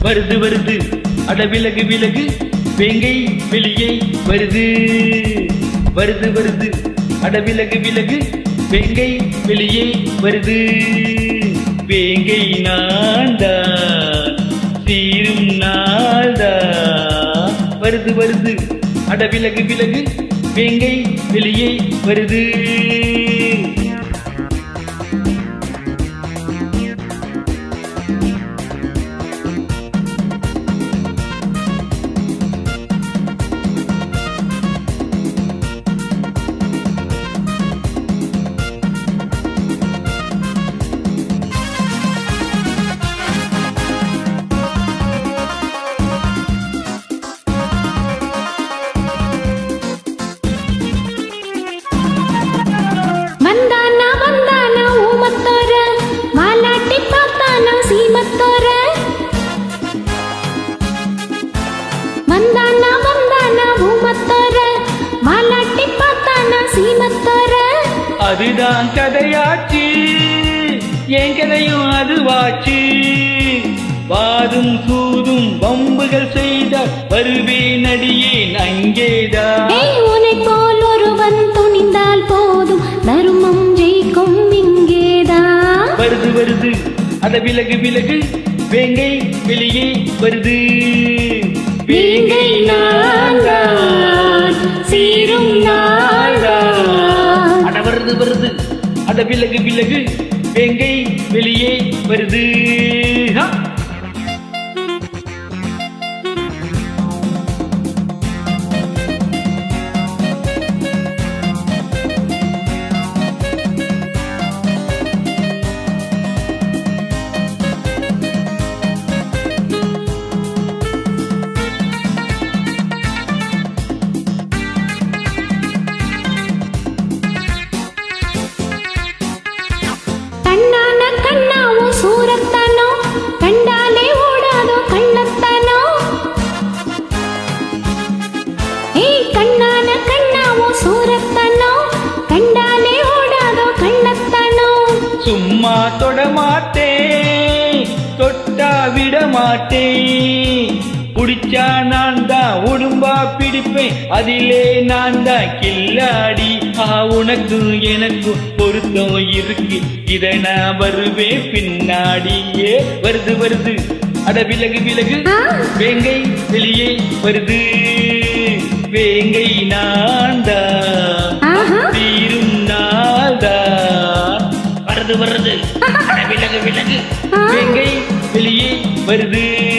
வருது வருது அட விலகு விலகு வேங்கை வெளியே வருது வருது வருது அட விலகு விலகு வேங்கை வெளியே வருது வேங்கை நான்தான் சீரும் நாள்தான் வருது வருது அட விலகு விலகு வேங்கை வெளியே வருது வந்தானா வந்தானா ஊமத்தோர மாலாட்டி பார்த்தானா சீமத்தோர வந்தானா வந்தானா ஊமத்தோர மாலாட்டி பார்த்தானா சீமத்தோர அதுதான் கதையாச்சு என் கதையும் அதுவாச்சு வாதும் சூதும் வம்புகள் செய்த வருவேன் அடியேன் அங்கேதான் ஏய் உனை போல் ஒருவன் துணிந்தால் போதும் தர்மம் ஜெயிக்கும் இங்கேதான் வருது வருது அட விலகு விலகு வேங்கை வெளியே வருது வேங்கை நான்தான், சீரும் நாள்தான். அட வருது வருது அட விலகு விலகு வேங்கை வெளியே வருது ஹா! கண்ணான கண்ணாவோ சூரத்தனோ கண்டாலே ஓடாதோ கள்ளத்தனோ ஏய் கண்ணான கண்ணாவோ சூரத்தனோ கண்டாலே ஓடாதோ கள்ளத்தனோ சும்மா தொட மாட்டேன் தொட்டா விட மாட்டேன் புடிச்சா நான் தான் உடும்பா பிடிப்பேன் அதிலே நான் தான் கில்லாடி ஆ உனக்கு எனக்கு பொருத்தம் இருக்கு இத நான் வருவேன் பின்னாடியே வருது வருது அட விலகு விலகு ஆ. வேங்கை வெளியே வருது வேங்கை நான் தான் ஆஹா. தீரும் நாள்தான் வருது வருது அட விலகு விலகு ஆ. வேங்கை வெளியே வருது